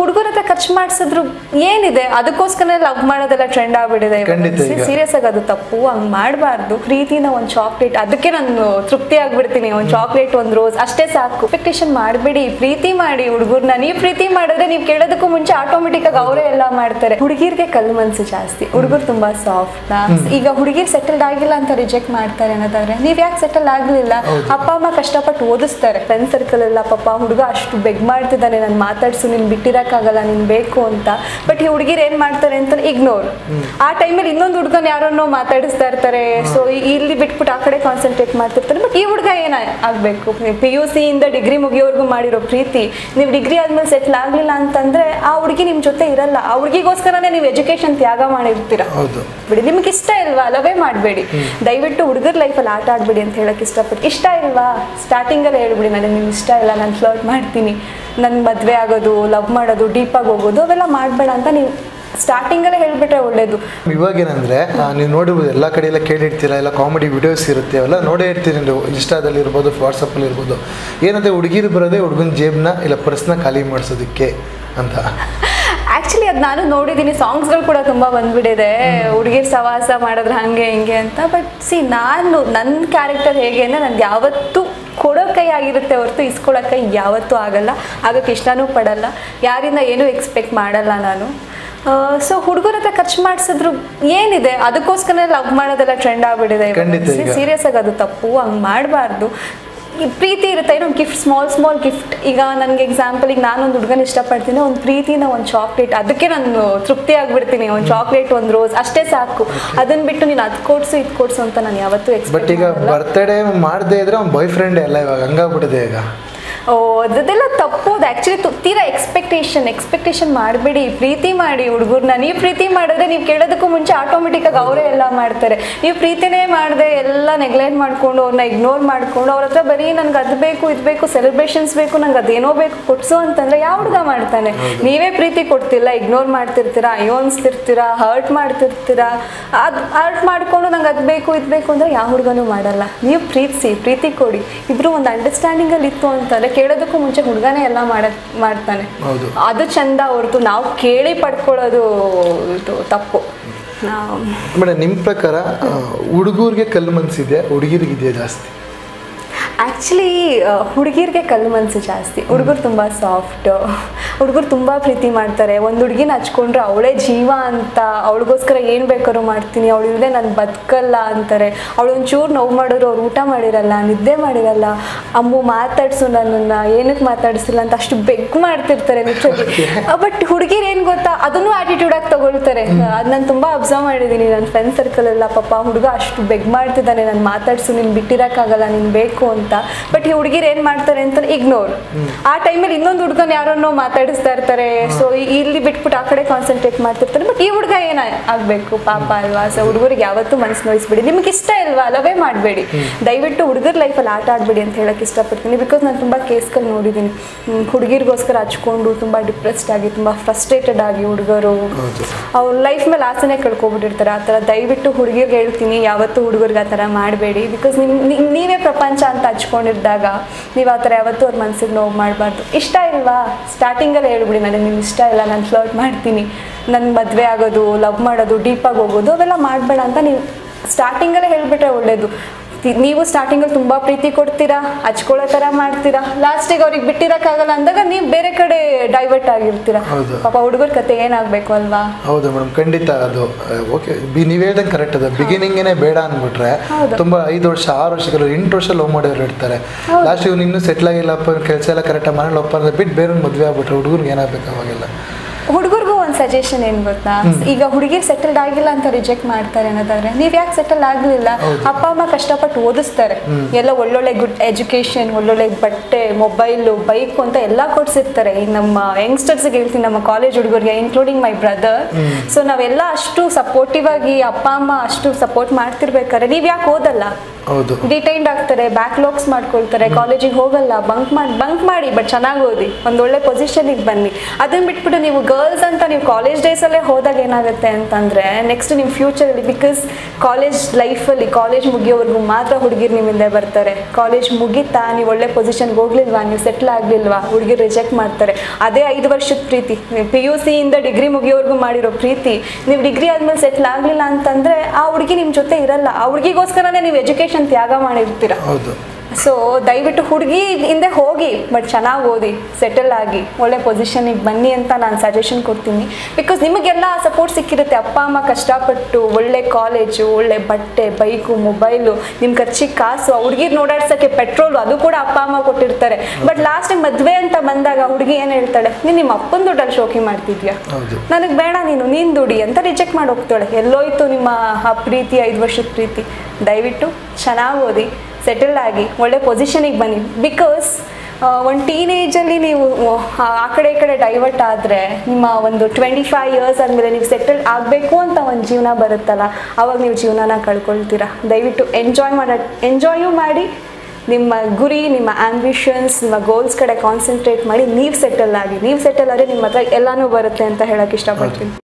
ಹುಡುಗರ ಹತ್ರ ಖರ್ಚು ಮಾಡಿಸಿದ್ರು ಏನಿದೆ ಅದಕ್ಕೋಸ್ಕರ ಲವ್ ಮಾಡೋದೆಲ್ಲ ಟ್ರೆಂಡ್ ಆಗ್ಬಿಟ್ಟಿದೆ ಖಂಡಿತ ಈಗ. ಸೀರಿಯಸ್ ಆಗಿ ಅದು ತಪ್ಪು ಹಂಗ್ ಮಾಡಬಾರ್ದು ಪ್ರೀತಿನ ಒಂದು ಚಾಕ್ಲೇಟ್ ಅದಕ್ಕೆ ನಾನು ತೃಪ್ತಿ ಆಗ್ಬಿಡ್ತೀನಿ ಒಂದು ಚಾಕ್ಲೇಟ್ ಒಂದು ರೋಸ್ ಅಷ್ಟೇ ಸಾಕು ಎಕ್ಸ್ಪೆಕ್ಟೇಷನ್ ಮಾಡಬೇಡಿ ಪ್ರೀತಿ ಮಾಡಿ ಹುಡುಗರ್ನ ನೀವು ಪ್ರೀತಿ ಮಾಡಿದ್ರೆ ನೀವು ಕೇಳೋದಕ್ಕೂ ಮುಂಚೆ ಆಟೋಮೆಟಿಕ್ ಆಗಿ ಅವರೇ ಎಲ್ಲ ಮಾಡ್ತಾರೆ ಹುಡುಗಿರ್ಗೆ ಕಲ್ಲು ಮನ್ಸು ಜಾಸ್ತಿ ಹುಡುಗರು ತುಂಬಾ ಸಾಫ್ಟ್ ಈಗ ಹುಡುಗಿರ್ ಸೆಟಲ್ಡ್ ಆಗಿಲ್ಲ ಅಂತ ರಿಜೆಕ್ಟ್ ಮಾಡ್ತಾರೆ ಅನ್ನೋದಾದ್ರೆ ನೀವ್ ಯಾಕೆ ಸೆಟಲ್ ಆಗ್ಲಿಲ್ಲ ಅಪ್ಪ ಅಮ್ಮ ಕಷ್ಟಪಟ್ಟು ಓದಿಸ್ತಾರೆ ಫ್ರೆಂಡ್ ಸರ್ಕಲ್ ಎಲ್ಲ ಪಾಪ ಹುಡುಗ ಅಷ್ಟು ಬೆಗ್ ಮಾಡ್ತಿದ್ದಾನೆ ನಾನು ಮಾತಾಡ್ಸು ನೀನ್ ಬಿಟ್ಟಿರಕ್ಕಾಗಲ್ಲ ನೀನ್ ಬೇಕು ಅಂತ ಬಟ್ ಈ ಹುಡುಗಿರ್ ಏನ್ ಮಾಡ್ತಾರೆ ಅಂತ ಇಗ್ನೋರ್ ಆ ಟೈಮಲ್ಲಿ ಇನ್ನೊಂದು ಹುಡುಗನ ಯಾರನ್ನೋ ಮಾತಾಡಿಸ್ತಾ ಇರ್ತಾರೆ ಸೊ ಇಲ್ಲಿ ಬಿಟ್ಬಿಟ್ಟು ಆ ಕಡೆ ಕಾನ್ಸಂಟ್ರೇಟ್ ಮಾಡ್ತಿರ್ತಾರೆ ಬಟ್ ಈ ಹುಡುಗ ಏನ ಆಗ್ಬೇಕು ಪಿ ಯು ಸಿ ಇಂದ ಡಿಗ್ರಿ ಮುಗಿಯೋವರೆಗೂ ಮಾಡಿರೋ ಪ್ರೀತಿ ನೀವು ಡಿಗ್ರಿ ಆದ್ಮೇಲೆ ಸೆಟ್ಲ್ ಆಗ್ಲಿಲ್ಲ ಅಂತಂದ್ರೆ ಆ ಹುಡುಗಿ ನಿಮ್ ಜೊತೆ ಇರಲ್ಲ ಆ ಹುಡುಗಿಗೋಸ್ಕರನೇ ನೀವು ಎಜುಕೇಶನ್ ತ್ಯಾಗ ಮಾಡಿರ್ತೀರಾ ಹೌದು ಬಿಡಿ ನಿಮ್ಗೆ ಇಷ್ಟ ಇಲ್ವಾ ಲವೇ ಮಾಡಬೇಡಿ ದಯವಿಟ್ಟು ಹುಡುಗರ ಲೈಫಲ್ಲಿ ಆಟ ಆಡ್ಬೇಡಿ ಅಂತ ಹೇಳಕ್ ಇಷ್ಟಪಟ್ಟು ಇಷ್ಟ ಇಲ್ವಾ ಸ್ಟಾರ್ಟಿಂಗಲ್ಲೇ ಹೇಳ್ಬಿಡಿ ನನಗೆ ನಿಮ್ಗೆ ಇಷ್ಟ ಇಲ್ಲ ನಾನು ಫ್ಲರ್ಟ್ ಮಾಡ್ತೀನಿ ನನ್ನ ಮದುವೆ ಆಗೋದು ಲವ್ ಮಾಡೋದು ಡೀಪಾಗಿ ಹೋಗೋದು ಅವೆಲ್ಲ ಮಾಡಬೇಡ ಅಂತ ನೀವು ಸ್ಟಾರ್ಟಿಂಗಲ್ಲೇ ಹೇಳ್ಬಿಟ್ರೆ ಒಳ್ಳೇದು ಇವಾಗೇನಂದ್ರೆ ಆ, ನೀವು ನೋಡಿರ್ಬೋದು ಎಲ್ಲ ಕಡೆ ಎಲ್ಲ ಕೇಳಿರ್ತೀರ ಎಲ್ಲ ಕಾಮಿಡಿ ವಿಡಿಯೋಸ್ ಇರುತ್ತೆ ಅವೆಲ್ಲ ನೋಡೇ ಇರ್ತೀರಿ ನೀವು ಇನ್ಸ್ಟಾದಲ್ಲಿ ಇರ್ಬೋದು ವಾಟ್ಸಪ್ಪಲ್ಲಿ ಇರ್ಬೋದು ಏನಂದ್ರೆ ಹುಡುಗಿರು ಬರೋದೇ ಹುಡುಗನ ಜೇಬ್ನ ಇಲ್ಲ ಪರ್ಸ್ನ ಖಾಲಿ ಮಾಡಿಸೋದಕ್ಕೆ ಅಂತ ಆಕ್ಚುಲಿ ಅದು ನಾನು ನೋಡಿದ್ದೀನಿ ಸಾಂಗ್ಸ್ಗಳು ಕೂಡ ತುಂಬ ಬಂದ್ಬಿಟ್ಟಿದೆ ಹುಡುಗಿರ್ ಸವಾಸ ಮಾಡಿದ್ರೆ ಹಂಗೆ ಹಿಂಗೆ ಅಂತ ಬಟ್ ಸಿ ನಾನು ನನ್ನ ಕ್ಯಾರೆಕ್ಟರ್ ಹೇಗೆ ಅಂದರೆ ನನ್ಗೆ ಯಾವತ್ತೂ ಕೊಡೋ ಕೈ ಆಗಿರುತ್ತೆ ಹೊರತು ಇಸ್ಕೊಳ್ಳೋ ಕೈ ಯಾವತ್ತೂ ಆಗಲ್ಲ ಆಗಕ್ಕೆ ಇಷ್ಟನೂ ಪಡಲ್ಲ ಯಾರಿಂದ ಏನೂ ಎಕ್ಸ್ಪೆಕ್ಟ್ ಮಾಡಲ್ಲ ನಾನು ಸೊ ಹುಡುಗರ ಹತ್ರ ಖರ್ಚು ಮಾಡಿಸಿದ್ರು ಏನಿದೆ ಅದಕ್ಕೋಸ್ಕರ ಲವ್ ಮಾಡೋದೆಲ್ಲ ಟ್ರೆಂಡ್ ಆಗ್ಬಿಟ್ಟಿದೆ ಖಂಡಿತ ಈಗ. ಸೀರಿಯಸ್ ಆಗಿ ಅದು ತಪ್ಪು ಹಂಗೆ ಮಾಡಬಾರ್ದು ಈ ಪ್ರೀತಿ ಇರುತ್ತೆ ಏನೋ ಗಿಫ್ಟ್ ಸ್ಮಾಲ್ ಸ್ಮಾಲ್ ಗಿಫ್ಟ್ ಈಗ ನನಗೆ ಎಕ್ಸಾಂಪಲ್ ಈಗ ನಾನೊಂದು ಹುಡುಗನ ಇಷ್ಟಪಡ್ತೀನಿ ಒಂದು ಪ್ರೀತಿನ ಒಂದು ಚಾಕ್ಲೇಟ್ ಅದಕ್ಕೆ ನಾನು ತೃಪ್ತಿ ಆಗ್ಬಿಡ್ತೀನಿ ಒಂದು ಚಾಕ್ಲೇಟ್ ಒಂದು ರೋಸ್ ಅಷ್ಟೇ ಸಾಕು ಅದನ್ನ ಬಿಟ್ಟು ನೀನು ಅದು ಕೊಡ್ಸು ಇದು ಕೊಡ್ಸು ಅಂತ ನಾನು ಯಾವತ್ತೂ ಬಟ್ ಎಕ್ಸ್ಪೆಕ್ಟ್ ಈಗ ಬರ್ತ್ಡೇ ಮಾಡದೇ ಇದ್ರೆ ಅವ್ನ ಬಾಯ್ ಫ್ರೆಂಡ್ ಎಲ್ಲ ಇವಾಗ ಹಂಗಾಗ್ಬಿಟ್ಟಿದೆ ಈಗ ಓ ಅದೆಲ್ಲ ತಪ್ಪು ಆ್ಯಕ್ಚುಲಿ ತೀರಾ ಎಕ್ಸ್ಪೆಕ್ಟೇಷನ್ ಎಕ್ಸ್ಪೆಕ್ಟೇಷನ್ ಮಾಡಬೇಡಿ ಪ್ರೀತಿ ಮಾಡಿ ಹುಡುಗರ್ನ ನೀವು ಪ್ರೀತಿ ಮಾಡಿದ್ರೆ ನೀವು ಕೇಳೋದಕ್ಕೂ ಮುಂಚೆ ಆಟೋಮೆಟಿಕ್ ಆಗಿ ಅವರೇ ಎಲ್ಲ ಮಾಡ್ತಾರೆ ನೀವು ಪ್ರೀತಿನೇ ಮಾಡದೆ ಎಲ್ಲ ನೆಗ್ಲೆಕ್ಟ್ ಮಾಡ್ಕೊಂಡು ಅವ್ರನ್ನ ಇಗ್ನೋರ್ ಮಾಡ್ಕೊಂಡು ಅವ್ರ ಹತ್ರ ಬರೀ ನನ್ಗೆ ಅದು ಬೇಕು ಇದು ಬೇಕು ಸೆಲೆಬ್ರೇಷನ್ಸ್ ಬೇಕು ನಂಗೆ ಅದೇನೋ ಬೇಕು ಕೊಡ್ಸು ಅಂತಂದ್ರೆ ಯಾವ ಹುಡುಗ ಮಾಡ್ತಾನೆ ನೀವೇ ಪ್ರೀತಿ ಕೊಡ್ತಿಲ್ಲ ಇಗ್ನೋರ್ ಮಾಡ್ತಿರ್ತೀರಾ ಅಯ್ಯೋ ಅನ್ಸ್ತಿರ್ತೀರಾ ಹರ್ಟ್ ಮಾಡ್ತಿರ್ತೀರಾ ಅದು ಹರ್ಟ್ ಮಾಡ್ಕೊಂಡು ನಂಗೆ ಅದು ಬೇಕು ಇದು ಬೇಕು ಅಂದ್ರೆ ಯಾವ ಹುಡುಗನೂ ಮಾಡಲ್ಲ ನೀವು ಪ್ರೀತಿಸಿ ಪ್ರೀತಿ ಕೊಡಿ ಇಬ್ರು ಒಂದು ಅಂಡರ್ಸ್ಟ್ಯಾಂಡಿಂಗ್ ಅಲ್ಲಿ ಇತ್ತು ಅಂತಂದ್ರೆ ಕೇಳೋದಕ್ಕೂ ಮುಂಚೆ ಹುಡುಗನೇ ಎಲ್ಲ ಮಾಡ ಮಾಡ್ತಾನೆ ಹೌದು. ಅದು ಚಂದ ಹೊರತು ನಾವು ಕೇಳಿ ಪಡ್ಕೊಳ್ಳೋದು ಇದು ತಪ್ಪು ನಾವು ಮೇಡಮ್ ನಿಮ್ಮ ಪ್ರಕಾರ ಹುಡುಗರಿಗೆ ಕಲ್ಲು ಮನ್ಸಿದೆ ಹುಡುಗಿರಿಗಿದೆಯಾ ಜಾಸ್ತಿ ಆ್ಯಕ್ಚುಲಿ ಹುಡುಗಿರ್ಗೆ ಕಲ್ಲು ಮನಸ್ಸು ಜಾಸ್ತಿ ಹುಡುಗರು ತುಂಬ ಸಾಫ್ಟ್ ಹುಡುಗರು ತುಂಬ ಪ್ರೀತಿ ಮಾಡ್ತಾರೆ ಒಂದು ಹುಡುಗಿನ ಹಚ್ಕೊಂಡ್ರೆ ಅವಳೇ ಜೀವ ಅಂತ ಅವಳಿಗೋಸ್ಕರ ಏನು ಬೇಕಾದ್ರೂ ಮಾಡ್ತೀನಿ ಅವಳು ಇಲ್ಲದೆ ನಾನು ಬದುಕಲ್ಲ ಅಂತಾರೆ ಅವಳು ಒಂಚೂರು ನೋವು ಮಾಡಿದ್ರು ಅವ್ರು ಊಟ ಮಾಡಿರಲ್ಲ ನಿದ್ದೆ ಮಾಡಿರಲ್ಲ ಅಮ್ಮು ಮಾತಾಡ್ಸು ನನ್ನನ್ನು ಏನಕ್ಕೆ ಮಾತಾಡಿಸಿಲ್ಲ ಅಂತ ಅಷ್ಟು ಬೆಗ್ ಮಾಡ್ತಿರ್ತಾರೆ ಲಿಟ್ರಲಿ ಬಟ್ ಹುಡುಗಿರು ಏನು ಗೊತ್ತಾ ಅದನ್ನು ಆಟಿಟ್ಯೂಡ್ ಆಗಿ ತಗೊಳ್ತಾರೆ ಅದು ನಾನು ತುಂಬ ಅಬ್ಸರ್ವ್ ಮಾಡಿದ್ದೀನಿ ನನ್ನ ಫ್ರೆಂಡ್ ಸರ್ಕಲ್ ಎಲ್ಲ ಪಾಪ ಹುಡುಗ ಅಷ್ಟು ಬೆಗ್ ಮಾಡ್ತಿದ್ದಾನೆ ನಾನು ಮಾತಾಡ್ಸು ನೀನು ಬಿಟ್ಟಿರೋಕ್ಕಾಗಲ್ಲ ನೀನು ಬೇಕು ಅಂತ ಬಟ್ ಈ ಹುಡುಗಿರು ಏನು ಮಾಡ್ತಾರೆ ಅಂತ ಇಗ್ನೋರ್ ಆ ಟೈಮಲ್ಲಿ ಇನ್ನೊಂದು ಹುಡುಗನ ಯಾರನ್ನೋ ಮಾತಾಡಿಸ್ತಾ ಇರ್ತಾರೆ ಸೊ ಇಲ್ಲಿ ಬಿಟ್ಬಿಟ್ಟು ಆ ಕಡೆ ಕಾನ್ಸಂಟ್ರೇಟ್ ಮಾಡ್ತಿರ್ತಾರೆ ಬಟ್ ಈ ಹುಡುಗ ಏನ ಆಗ್ಬೇಕು ಪಾಪ ಅಲ್ವಾ ಸೊ ಹುಡುಗರಿಗೆ ಯಾವತ್ತೂ ಮನಸ್ಸು ನೋಯಿಸ್ಬಿಡಿ ನಿಮ್ಗೆ ಇಷ್ಟ ಇಲ್ವಾ ಲವೇ ಮಾಡಬೇಡಿ ದಯವಿಟ್ಟು ಹುಡುಗರ ಲೈಫಲ್ಲಿ ಆಟ ಆಡ್ಬೇಡಿ ಅಂತ ಹೇಳಕ್ ಇಷ್ಟಪಡ್ತೀನಿ ಬಿಕಾಸ್ ನಾನು ತುಂಬ ಕೇಸ್ಗಳು ನೋಡಿದ್ದೀನಿ ಹುಡುಗಿರಿಗೋಸ್ಕರ ಹಚ್ಕೊಂಡು ತುಂಬ ಡಿಪ್ರೆಸ್ಡ್ ಆಗಿ ತುಂಬ ಫ್ರಸ್ಟ್ರೇಟೆಡ್ ಆಗಿ ಹುಡುಗರು ಹೌದು ಅವ್ರ ಲೈಫ್ ಮೇಲೆ ಆಸೆನೇ ಕಳ್ಕೊಬಿಟ್ಟಿರ್ತಾರೆ ಆ ಥರ ದಯವಿಟ್ಟು ಹುಡುಗಿರ್ಗೆ ಹೇಳ್ತೀನಿ ಯಾವತ್ತೂ ಹುಡುಗರಿಗೆ ಆ ಥರ ಮಾಡಬೇಡಿ ಬಿಕಾಸ್ ನಿಮ್ ನೀವೇ ಪ್ರಪಂಚ ಅಂತ ಹಚ್ಕೊಂಡಿದ್ದಾಗ ನೀವು ಆ ಥರ ಯಾವತ್ತೂ ಅವ್ರ ಮನ್ಸಿಗೆ ನೋವು ಮಾಡಬಾರ್ದು ಇಷ್ಟ ಇಲ್ವಾ ಸ್ಟಾರ್ಟಿಂಗಲ್ಲೇ ಹೇಳ್ಬಿಡಿ ನನಗೆ ನಿಮ್ಗೆ ಇಷ್ಟ ಇಲ್ಲ ನಾನು ಫ್ಲರ್ಟ್ ಮಾಡ್ತೀನಿ ನನ್ನ ಮದುವೆ ಆಗೋದು ಲವ್ ಮಾಡೋದು ಡೀಪಾಗಿ ಹೋಗೋದು ಅವೆಲ್ಲ ಮಾಡಬೇಡ ಅಂತ ನೀವು ಸ್ಟಾರ್ಟಿಂಗಲ್ಲೇ ಹೇಳ್ಬಿಟ್ರೆ ಒಳ್ಳೇದು ತಿ- ನೀವು ಸ್ಟಾರ್ಟಿಂಗಲ್ಲಿ ತುಂಬ ಪ್ರೀತಿ ಕೊಡ್ತೀರಾ ಹಚ್ಕೊಳ್ಳೋ ಥರ ಮಾಡ್ತೀರಾ ಲಾಸ್ಟಿಗೆ ಅವ್ರಿಗೆ ಬಿಟ್ಟಿರೋಕ್ಕಾಗಲ್ಲ ಅಂದಾಗ ನೀವು ಬೇರೆ ಕಡೆ ಡೈವರ್ಟ್ ಆಗಿರ್ತೀರಾ ಹೌದು. ಪಾಪ ಹುಡುಗರ ಕತೆ ಏನಾಗಬೇಕು ಅಲ್ವಾ ಹೌದು ಮೇಡಮ್ ಖಂಡಿತ ಅದು ಓಕೆ ಬಿ ನೀವು ಹೇಳ್ದಂಗೆ ಕರೆಕ್ಟ್ ಅದು ಬಿಗಿನಿಂಗೇನೆ ಬೇಡ ಅಂದ್ಬಿಟ್ರೆ ಹೌದು. ತುಂಬ ಐದು ವರ್ಷ ಆರು ವರ್ಷ ಕೆಲವರು ಎಂಟು ವರ್ಷ ಲವ್ ಮಾಡೋರು ಇರ್ತಾರೆ ಲಾಸ್ಟ್ ಇವ್ನು ಇನ್ನೂ ಸೆಟ್ಲ್ ಆಗಿಲ್ಲಪ್ಪ ಕೆಲಸ ಎಲ್ಲ ಕರೆಕ್ಟಾಗಿ ಮನೇಲಿ ಒಪ್ಪ ಅಂದ್ರೆ ಬಿಟ್ಟು ಬೇರೆ ಮದುವೆ ಆಗ್ಬಿಟ್ರೆ ಹುಡುಗರಿಗೆ ಏನಾಗಬೇಕು ಅವಾಗೆಲ್ಲ ಹುಡುಗರಿಗೂ ಒಂದು ಸಜೆಷನ್ ಏನು ಗೊತ್ತಾ ಈಗ ಹುಡುಗಿರ್ ಸೆಟಲ್ಡ್ ಆಗಿಲ್ಲ ಅಂತ ರಿಜೆಕ್ಟ್ ಮಾಡ್ತಾರೆ ಅನ್ನೋದಾದ್ರೆ ನೀವ್ ಯಾಕೆ ಸೆಟಲ್ ಆಗ್ಲಿಲ್ಲ ಅಪ್ಪ ಅಮ್ಮ ಕಷ್ಟಪಟ್ಟು ಓದಿಸ್ತಾರೆ ಎಲ್ಲ ಒಳ್ಳೊಳ್ಳೆ ಗುಡ್ ಎಜುಕೇಶನ್ ಒಳ್ಳೊಳ್ಳೆ ಬಟ್ಟೆ ಮೊಬೈಲು ಬೈಕ್ ಅಂತ ಎಲ್ಲ ಕೊಡ್ಸಿರ್ತಾರೆ ಈ ನಮ್ಮ ಯಂಗ್ಸ್ಟರ್ಸ್ಗೆ ಹೇಳ್ತೀನಿ ನಮ್ಮ ಕಾಲೇಜ್ ಹುಡುಗರಿಗೆ ಇನ್ಕ್ಲೂಡಿಂಗ್ ಮೈ ಬ್ರದರ್ ಸೊ ನಾವೆಲ್ಲ ಅಷ್ಟು ಸಪೋರ್ಟಿವ್ ಆಗಿ ಅಪ್ಪ ಅಮ್ಮ ಅಷ್ಟು ಸಪೋರ್ಟ್ ಮಾಡ್ತಿರ್ಬೇಕಾದ್ರೆ ನೀವ್ ಯಾಕೆ ಓದಲ್ಲ ಹೌದು ಡಿಟೈನ್ಡ್ ಆಗ್ತಾರೆ ಬ್ಯಾಕ್ಲಾಗ್ಸ್ ಮಾಡ್ಕೊಳ್ತಾರೆ ಕಾಲೇಜಿಗೆ ಹೋಗಲ್ಲ ಬಂಕ್ ಮಾಡಿ ಬಂಕ್ ಮಾಡಿ ಬಟ್ ಚೆನ್ನಾಗಿ ಓದಿ ಒಂದು ಒಳ್ಳೆ ಪೊಸಿಷನಿಗೆ ಬನ್ನಿ ಅದನ್ನ ಬಿಟ್ಬಿಟ್ಟು ನೀವು ಗರ್ಲ್ ಗರ್ಲ್ಸ್ ಅಂತ ನೀವು ಕಾಲೇಜ್ ಡೇಸಲ್ಲೇ ಹೋದಾಗ ಏನಾಗುತ್ತೆ ಅಂತಂದರೆ ನೆಕ್ಸ್ಟ್ ನಿಮ್ಮ ಫ್ಯೂಚರಲ್ಲಿ ಬಿಕಾಸ್ ಕಾಲೇಜ್ ಲೈಫಲ್ಲಿ ಕಾಲೇಜ್ ಮುಗಿಯೋವರೆಗೂ ಮಾತ್ರ ಹುಡುಗಿರು ನಿಮ್ಮ ಹಿಂದೆ ಬರ್ತಾರೆ ಕಾಲೇಜ್ ಮುಗಿತಾ ನೀವು ಒಳ್ಳೆ ಪೊಸಿಷನ್ಗೆ ಹೋಗ್ಲಿಲ್ವಾ ನೀವು ಸೆಟ್ಲ್ ಆಗಲಿಲ್ವಾ ಹುಡುಗಿರು ರಿಜೆಕ್ಟ್ ಮಾಡ್ತಾರೆ ಅದೇ ಐದು ವರ್ಷದ ಪ್ರೀತಿ ಪಿ ಯು ಸಿಯಿಂದ ಡಿಗ್ರಿ ಮುಗಿಯೋವರೆಗೂ ಮಾಡಿರೋ ಪ್ರೀತಿ ನೀವು ಡಿಗ್ರಿ ಆದ್ಮೇಲೆ ಸೆಟ್ಲ್ ಆಗಲಿಲ್ಲ ಅಂತಂದರೆ ಆ ಹುಡುಗಿ ನಿಮ್ಮ ಜೊತೆ ಇರಲ್ಲ ಆ ಹುಡುಗಿಗೋಸ್ಕರನೇ ನೀವು ಎಜುಕೇಷನ್ ತ್ಯಾಗ ಮಾಡಿರ್ತೀರ ಹೌದು ಸೊ ದಯವಿಟ್ಟು ಹುಡುಗಿ ಹಿಂದೆ ಹೋಗಿ ಬಟ್ ಚೆನ್ನಾಗಿ ಓದಿ ಸೆಟಲ್ ಆಗಿ ಒಳ್ಳೆ ಪೊಸಿಷನಿಗೆ ಬನ್ನಿ ಅಂತ ನಾನು ಸಜೆಷನ್ ಕೊಡ್ತೀನಿ ಬಿಕಾಸ್ ನಿಮಗೆಲ್ಲ ಸಪೋರ್ಟ್ ಸಿಕ್ಕಿರುತ್ತೆ ಅಪ್ಪ ಅಮ್ಮ ಕಷ್ಟಪಟ್ಟು ಒಳ್ಳೆ ಕಾಲೇಜು ಒಳ್ಳೆ ಬಟ್ಟೆ ಬೈಕು ಮೊಬೈಲು ನಿಮ್ಮ ಖರ್ಚಿಗೆ ಕಾಸು ಆ ಹುಡುಗಿರ್ ನೋಡಾಡ್ಸೋಕ್ಕೆ ಪೆಟ್ರೋಲು ಅದು ಕೂಡ ಅಪ್ಪ ಅಮ್ಮ ಕೊಟ್ಟಿರ್ತಾರೆ ಬಟ್ ಲಾಸ್ಟಿಗೆ ಮದುವೆ ಅಂತ ಬಂದಾಗ ಹುಡುಗಿ ಏನು ಹೇಳ್ತಾಳೆ ನೀನು ನಿಮ್ಮ ಅಪ್ಪನ ದುಡ್ಡಲ್ಲಿ ಶೋಕಿ ಮಾಡ್ತಿದ್ಯಾ ಹೌದು ನನಗೆ ಬೇಡ ನೀನು ನೀನು ದುಡಿ ಅಂತ ರಿಜೆಕ್ಟ್ ಮಾಡಿ ಹೋಗ್ತಾಳೆ ಎಲ್ಲೋಯ್ತು ನಿಮ್ಮ ಆ ಪ್ರೀತಿ ಐದು ವರ್ಷದ ಪ್ರೀತಿ ದಯವಿಟ್ಟು ಚೆನ್ನಾಗಿ ಓದಿ ಸೆಟಲ್ ಆಗಿ ಒಳ್ಳೆ ಪೊಸಿಷನಿಗೆ ಬನ್ನಿ ಬಿಕಾಸ್ ಒಂದು ಟೀನೇಜಲ್ಲಿ ನೀವು ಆ ಆ ಕಡೆ ಈ ಕಡೆ ಡೈವರ್ಟ್ ಆದರೆ ನಿಮ್ಮ ಒಂದು ಟ್ವೆಂಟಿ ಫೈವ್ ಇಯರ್ಸ್ ಆದಮೇಲೆ ನೀವು ಸೆಟಲ್ ಆಗಬೇಕು ಅಂತ ಒಂದು ಜೀವನ ಬರುತ್ತಲ್ಲ ಆವಾಗ ನೀವು ಜೀವನನ ಕಳ್ಕೊಳ್ತೀರಾ ದಯವಿಟ್ಟು ಎಂಜಾಯ್ ಮಾಡ ಎಂಜಾಯು ಮಾಡಿ ನಿಮ್ಮ ಗುರಿ ನಿಮ್ಮ ಆಂಬಿಷನ್ಸ್ ನಿಮ್ಮ ಗೋಲ್ಸ್ ಕಡೆ ಕಾನ್ಸಂಟ್ರೇಟ್ ಮಾಡಿ ನೀವು ಸೆಟಲ್ ಆಗಿ ನೀವು ಸೆಟಲ್ ಆದರೆ ನಿಮ್ಮ ಹತ್ರ ಎಲ್ಲನೂ ಬರುತ್ತೆ ಅಂತ ಹೇಳಕ್ಕೆ ಇಷ್ಟಪಡ್ತೀನಿ